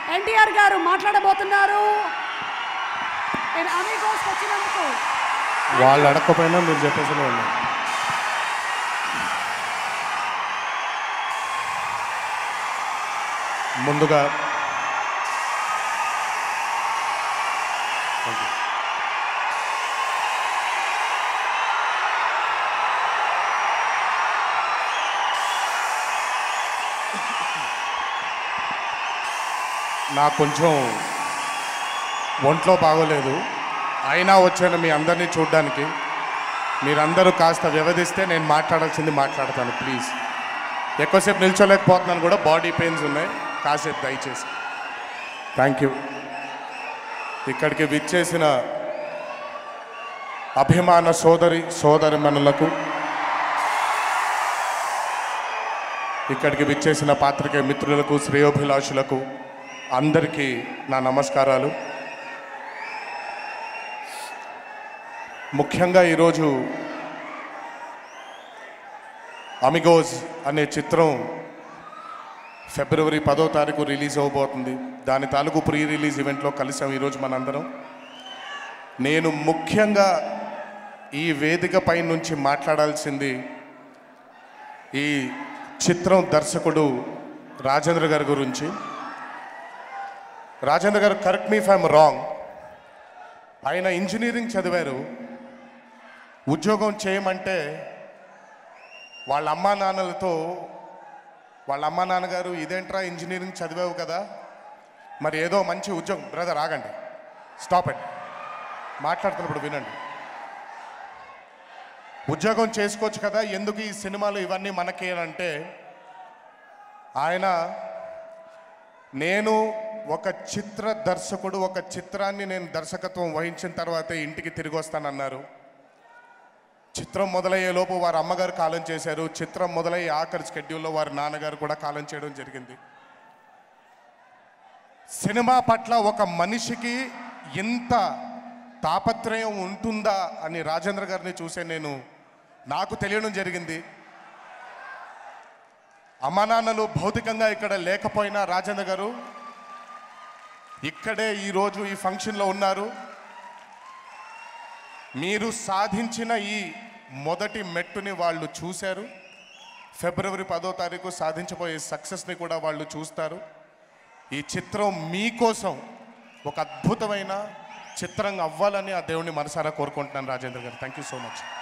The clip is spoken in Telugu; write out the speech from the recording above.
ఎన్టీఆర్ గారు మాట్లాడబోతున్నారు నేను అమీగోస్ వచ్చినందుకు వాళ్ళు అడగకపోయినా మీరు చెప్పేసినే ఉన్నారు ముందుగా Thank you. నాకు కొంచెం ఒంట్లో బాగోలేదు అయినా వచ్చాను మీ అందరినీ చూడడానికి మీరందరూ కాస్త వ్యవధిస్తే నేను మాట్లాడాల్సింది మాట్లాడతాను ప్లీజ్ ఎక్కువసేపు నిల్చోలేకపోతున్నాను కూడా బాడీ పెయిన్స్ ఉన్నాయి కాసేపు దయచేసి థ్యాంక్ యూ ఇక్కడికి విచ్చేసిన అభిమాన సోదరి సోదరిమణులకు ఇక్కడికి విచ్చేసిన పాత్రికేయ మిత్రులకు శ్రేయోభిలాషులకు అందరికీ నా నమస్కారాలు ముఖ్యంగా ఈరోజు అమిగోజ్ అనే చిత్రం ఫిబ్రవరి పదో తారీఖు రిలీజ్ అవబోతుంది దాని తాలూకు ప్రీ రిలీజ్ ఈవెంట్లో కలిసాం ఈరోజు మనందరం నేను ముఖ్యంగా ఈ వేదికపై నుంచి మాట్లాడాల్సింది ఈ చిత్రం దర్శకుడు రాజేంద్ర గారి గురించి రాజేంద్ర గారు correct me if I'm wrong ఆయన ఇంజనీరింగ్ చదివారు ఉద్యోగం చేయమంటే వాళ్ళ అమ్మా నాన్నలతో వాళ్ళ అమ్మా నాన్నగారు ఇదేంట్రా ఇంజనీరింగ్ చదివావు కదా మరి ఏదో మంచి ఉద్యోగం బ్రదర్ ఆగండి స్టాప్ అండి మాట్లాడుతున్నప్పుడు వినండి ఉద్యోగం చేసుకోవచ్చు కదా ఎందుకు ఈ సినిమాలు ఇవన్నీ మనకి అని అంటే ఆయన నేను ఒక చిత్ర దర్శకుడు ఒక చిత్రాన్ని నేను దర్శకత్వం వహించిన తర్వాతే ఇంటికి తిరిగి వస్తానన్నారు చిత్రం మొదలయ్యే లోపు వారి అమ్మగారు కాలం చేశారు చిత్రం మొదలయ్యే ఆఖరి స్కెడ్యూల్లో వారి నాన్నగారు కూడా కాలం చేయడం జరిగింది సినిమా పట్ల ఒక మనిషికి ఇంత తాపత్రయం ఉంటుందా అని రాజేంద్ర గారిని చూసే నేను నాకు తెలియడం జరిగింది అమ్మా నాన్నలు భౌతికంగా ఇక్కడ లేకపోయినా రాజేంద్ర గారు ఇక్కడే ఈరోజు ఈ ఫంక్షన్లో ఉన్నారు మీరు సాధించిన ఈ మొదటి మెట్టుని వాళ్ళు చూశారు ఫిబ్రవరి పదో తారీఖు సాధించబోయే సక్సెస్ని కూడా వాళ్ళు చూస్తారు ఈ చిత్రం మీకోసం ఒక అద్భుతమైన చిత్రంగా అవ్వాలని ఆ దేవుని మనసారా కోరుకుంటున్నాను రాజేంద్ర గారు థ్యాంక్ యూ సో మచ్